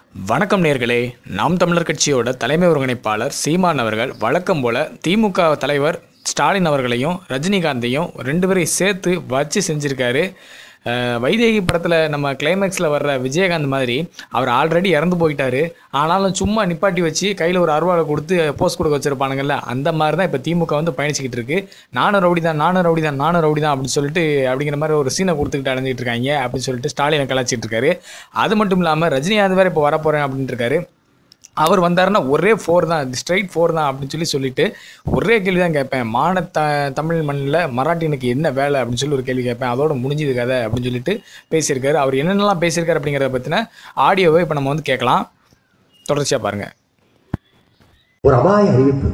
வணக்கம் நேர்களே நாம் தமிழர் கட்சியோட தலைமை ஒருங்கிணைப்பாளர் சீமான் அவர்கள் வழக்கம் போல திமுக தலைவர் ஸ்டாலின் அவர்களையும் ரஜினிகாந்தையும் ரெண்டு பேரையும் சேர்த்து வச்சு செஞ்சுருக்காரு அஹ், வைதேகி படத்தில் நம்ம கிளைமேக்ஸில் வர்ற விஜயகாந்த் மாதிரி அவர் ஆல்ரெடி இறந்து போயிட்டாரு ஆனாலும் சும்மா நிப்பாட்டி வச்சு கையில் ஒரு அருவாளை கொடுத்து போஸ்ட் கொடுக்க வச்சிருப்பானுங்கல்ல அந்த மாதிரி தான் இப்போ திமுக வந்து பயணிச்சுக்கிட்டு இருக்கு நானும் ரவுடி தான் நானும் ரவுடி தான் நானும் ரவுடி தான் அப்படின்னு சொல்லிட்டு அப்படிங்கிற மாதிரி ஒரு சீனை கொடுத்துக்கிட்டு அடைஞ்சிட்டு இருக்காங்க அப்படின்னு சொல்லிட்டு ஸ்டாலினை கலாச்சிட்டு இருக்காரு அது மட்டும் இல்லாமல் ரஜினிகாந்த் வேறு இப்போ வரப்போகிறேன் அப்படின்ட்டு இருக்காரு அவர் வந்தாருன்னா ஒரே ஃபோர் தான் ஸ்ட்ரைட் ஃபோர் தான் அப்படின்னு சொல்லி சொல்லிட்டு ஒரே கேள்வி தான் கேட்பேன் மான த தமிழ் மண்ணில் மராட்டியனுக்கு என்ன வேலை அப்படின்னு சொல்லி ஒரு கேள்வி கேட்பேன் அதோட முடிஞ்சது கதை அப்படின்னு சொல்லிட்டு பேசியிருக்காரு அவர் என்னென்னலாம் பேசியிருக்காரு அப்படிங்கிறத பற்றின ஆடியோவை இப்போ நம்ம வந்து கேட்கலாம் தொடர்ச்சியாக பாருங்கள் ஒரு அபாய அறிவிப்பு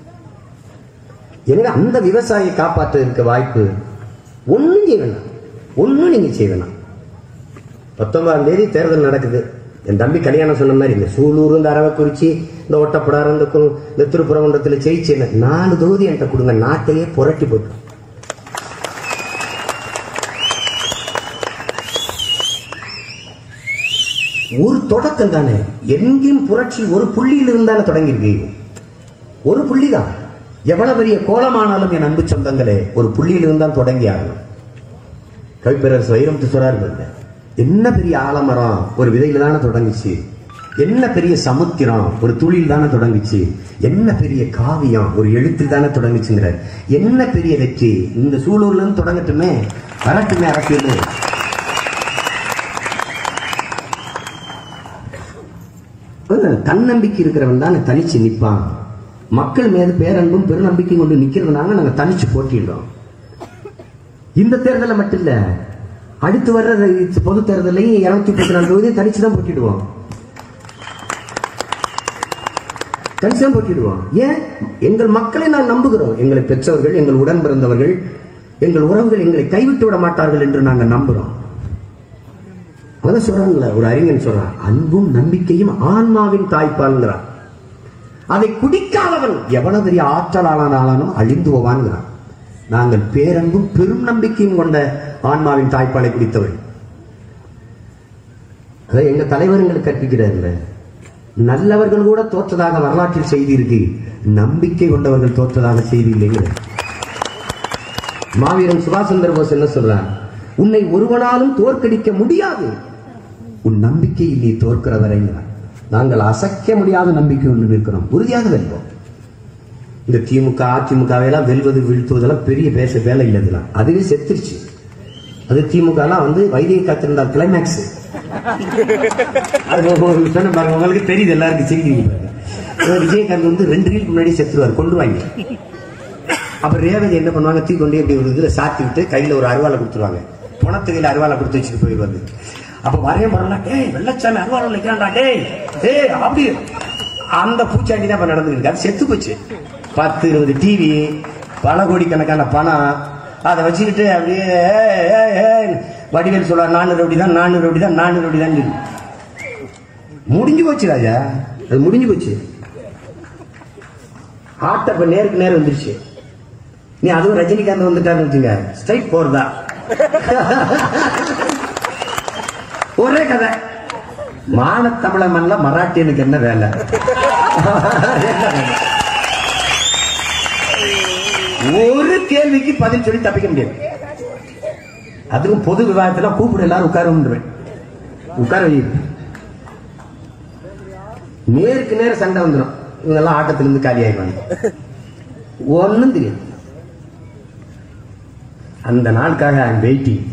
எனவே அந்த விவசாயியை காப்பாற்ற இருக்க வாய்ப்பு ஒண்ணும் செய்ய வேணாம் ஒண்ணும் நீங்க செய்ய வேணாம் பத்தொன்பதாம் தேதி தேர்தல் நடக்குது என் தம்பி கல்யாணம் சொன்ன மாதிரி இந்த சூலூர் இந்த அரவக்குறிச்சி இந்த ஒட்டப்படாரம் இந்த கு- இந்த திருப்புறகுன்றத்துல ஜெயிச்சேன் நாலு தொகுதி என்கிட்ட கொடுங்க நாட்டையே புரட்டி போட்டு ஒரு தொடக்கம் தானே எங்கேயும் புரட்சி ஒரு புள்ளியில் இருந்தானே தொடங்கியிருக்கு ஒரு புள்ளி தான் எவ்வளவு பெரிய கோலமானாலும் என் அன்பு சொந்தங்களே ஒரு புள்ளியில் இருந்தால் தொடங்கி ஆகணும் கவிப்பேரரசு வைரமுத்து சொல்றாரு பாருங்க. என்ன பெரிய ஆலமரம் ஒரு விதையில தானே தொடங்குச்சு என்ன பெரிய சமுத்திரம் ஒரு துளியில் தானே தொடங்குச்சு என்ன பெரிய காவியம் ஒரு எழுத்தில் தானே தொடங்குச்சுங்கிறார் என்ன பெரிய வெற்றி இந்த சூலூர்ல இருந்து தொடங்கட்டுமே வரட்டுமே அரசியல் அஹ், தன்னம்பிக்கை இருக்கிறவன் தான் தனிச்சு நிப்பான் மக்கள் மீது பேரன்பும் பெருநம்பிக்கையும் கொண்டு நிக்கிறதுனால நாங்க தனிச்சு போட்டிடுறோம் இந்த தேர்தலில் மட்டும் இல்ல அடுத்து வர்ற பொது தேர்தலையும் இருநூத்தி முப்பத்தி நாலு தொகுதியும் தனிச்சு தான் போட்டிடுவோம் தனிச்சு தான் போட்டிடுவோம் ஏன் எங்கள் மக்களை நான் நம்புகிறோம் எங்களை பெற்றவர்கள் எங்கள் உடன் பிறந்தவர்கள் எங்கள் உறவுகள் எங்களை கைவிட்டு விட மாட்டார்கள் என்று நாங்கள் நம்புறோம் அதான் சொல்றாங்கல்ல ஒரு அறிஞன் சொல்றான் அன்பும் நம்பிக்கையும் ஆன்மாவின் தாய்ப்பால்ங்கிறான் அதை குடிக்காதவன் எவ்வளவு பெரிய ஆற்றலாளன் ஆளானும் அழிந்து போவான்ங்கிறான் நாங்கள் பேரன்பும் பெரும் நம்பிக்கையும் கொண்ட ஆன்மாவின் தாய்ப்பாலை குடித்தவர்கள் அதை எங்க தலைவர் எங்களுக்கு கற்பிக்கிறார்ல நல்லவர்கள் கூட தோற்றதாக வரலாற்றில் செய்தி இருக்கு நம்பிக்கை கொண்டவர்கள் தோற்றதாக செய்தி இல்லைங்கிற மாவீரன் சுபாஷ் சந்திர போஸ் என்ன சொல்றான் உன்னை ஒருவனாலும் தோற்கடிக்க முடியாது உன் நம்பிக்கையில் நீ தோற்கிற வரைங்கிறான் நாங்கள் அசைக்க முடியாத நம்பிக்கை ஒன்று இருக்கிறோம் உறுதியாக வெல்வோம் இந்த திமுக அதிமுக எல்லாம் வெல்வது வீழ்த்துவதெல்லாம் பெரிய பேச வேலை இல்லை இதெல்லாம் அதுவே செத்துருச்சு அது திமுக எல்லாம் வந்து வைத்திய காத்திருந்தால் கிளைமேக்ஸ் அது ஒரு சொன்ன பாருங்க உங்களுக்கு தெரியுது எல்லாருக்கும் சிரிக்கிறீங்க பாருங்க. விஜயகாந்த் வந்து ரெண்டு ரீலுக்கு முன்னாடி செத்துருவார் கொண்டு வாங்க அப்புறம் ரேவதி என்ன பண்ணுவாங்க தூக்கி கொண்டு இப்படி ஒரு இதுல சாத்தி விட்டு கையில ஒரு அருவாளை கொடுத்துருவாங்க பணத்து கையில அருவாளை கொடுத்து வச்சுட்டு போயிடுவாரு அப்ப வரைய மரம் டேய் வெள்ளச்சாமி அருவாளை வைக்கிறான்டா டேய் டேய் அப்படி அந்த பூச்சாண்டி தான் இப்ப நடந்துருக்கு அது செத்து போச்சு பத்து இருபது டிவி பல கோடிக்கணக்கான பணம் அதை வச்சுக்கிட்டு அப்படியே ஏய், ஏய், ஏய், வடிவேல் சொல்றார் நானூறு ரவுடி தான் நானூறு ரவுடி தான் நானூறு ரவுடி தான் சொல்லி. முடிஞ்சு போச்சு ராஜா அது முடிஞ்சு போச்சு ஆட்ட இப்ப நேருக்கு நேரம் வந்துருச்சு நீ அதுவும் ரஜினிகாந்த் வந்துட்டாருன்னு வச்சுங்க ஸ்ட்ரைட் போறதா ஒரே கதை மான தமிழ மண்ல மராட்டியனுக்கு என்ன வேலை என்ன வேலை? ஒரு கேள்விக்கு பதில் சொல்லி தப்பிக்க முடியாது அதுவும் பொது விவாதத்துல கூப்பிடு எல்லாரும் உட்காருன்றேன் உட்கார வை நேருக்கு நேர சண்டை வந்துடும் இவங்க எல்லாம் ஆட்டத்திலிருந்து காலி ஆயிடுவாங்க ஒண்ணும் தெரியாது அந்த நாளுக்காக ஐ வெயிட்டிங்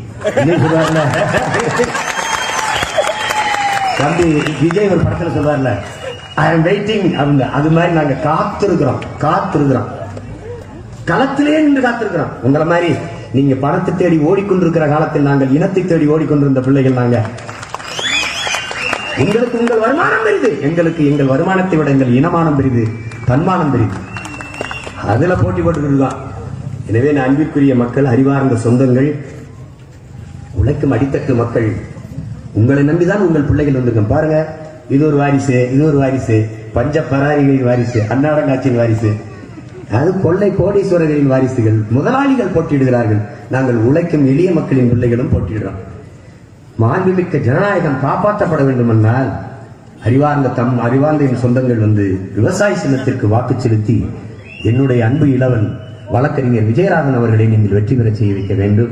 தம்பி விஜய் ஒரு படத்துல சொல்றாருல ஐ எம் வெயிட்டிங் அவங்க அது மாதிரி நாங்க காத்திருக்கிறோம் காத்திருக்கிறோம் களத்திலே நின்று காத்திருக்கிறோம் உங்களை மாதிரி நீங்க பணத்தை தேடி ஓடிக்கொண்டிருக்கிற காலத்தில் நாங்கள் இனத்தை தேடி ஓடிக்கொண்டிருந்த பிள்ளைகள் நாங்க உங்களுக்கு உங்கள் வருமானம் பெரிது எங்களுக்கு எங்கள் வருமானத்தை விட எங்கள் இனமானம் பெரிது தன்மானம் பெரிது அதுல போட்டி போட்டுக்கிட்டு தான் எனவே நான் அன்பிற்குரிய மக்கள் அறிவார்ந்த சொந்தங்கள் உழைக்கும் அடித்தட்டு மக்கள் உங்களை நம்பிதான் உங்கள் பிள்ளைகள் வந்திருக்கோம் பாருங்க இது ஒரு வாரிசு இது ஒரு வாரிசு பஞ்ச பராரிகளின் வாரிசு அன்னாடங்காட்சியின் வாரிசு அது கொள்ளை கோடீஸ்வரர்களின் வாரிசுகள் முதலாளிகள் போட்டியிடுகிறார்கள் நாங்கள் உழைக்கும் எளிய மக்களின் பிள்ளைகளும் போட்டியிடுறோம் மாண்புமிக்க ஜனநாயகம் காப்பாற்றப்பட வேண்டுமென்றால் அறிவார்ந்த தம் அறிவார்ந்த என் சொந்தங்கள் வந்து விவசாய சின்னத்திற்கு வாக்கு செலுத்தி என்னுடைய அன்பு இளவன் வழக்கறிஞர் விஜயராகவன் அவர்களை நீங்கள் வெற்றி பெறச் செய்ய வைக்க வேண்டும்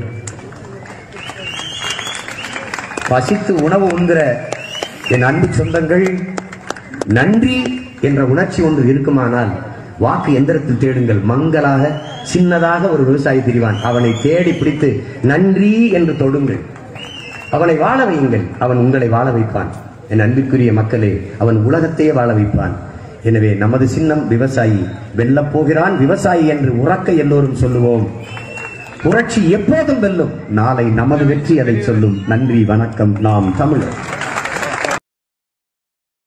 பசித்து உணவு உண்கிற என் அன்பு சொந்தங்கள் நன்றி என்ற உணர்ச்சி ஒன்று இருக்குமானால் வாக்கு எந்திரத்தில் தேடுங்கள் மங்களாக சின்னதாக ஒரு விவசாயி தெரிவான் அவனை தேடி பிடித்து நன்றி என்று தொடுங்கள் அவனை வாழ வையுங்கள் அவன் உங்களை வாழ வைப்பான் என் அன்பிற்குரிய மக்களே அவன் உலகத்தையே வாழ வைப்பான் எனவே நமது சின்னம் விவசாயி வெல்லப் போகிறான் விவசாயி என்று உறக்க எல்லோரும் சொல்லுவோம் புரட்சி எப்போதும் வெல்லும் நாளை நமது வெற்றி அதை சொல்லும் நன்றி வணக்கம் நாம் தமிழர்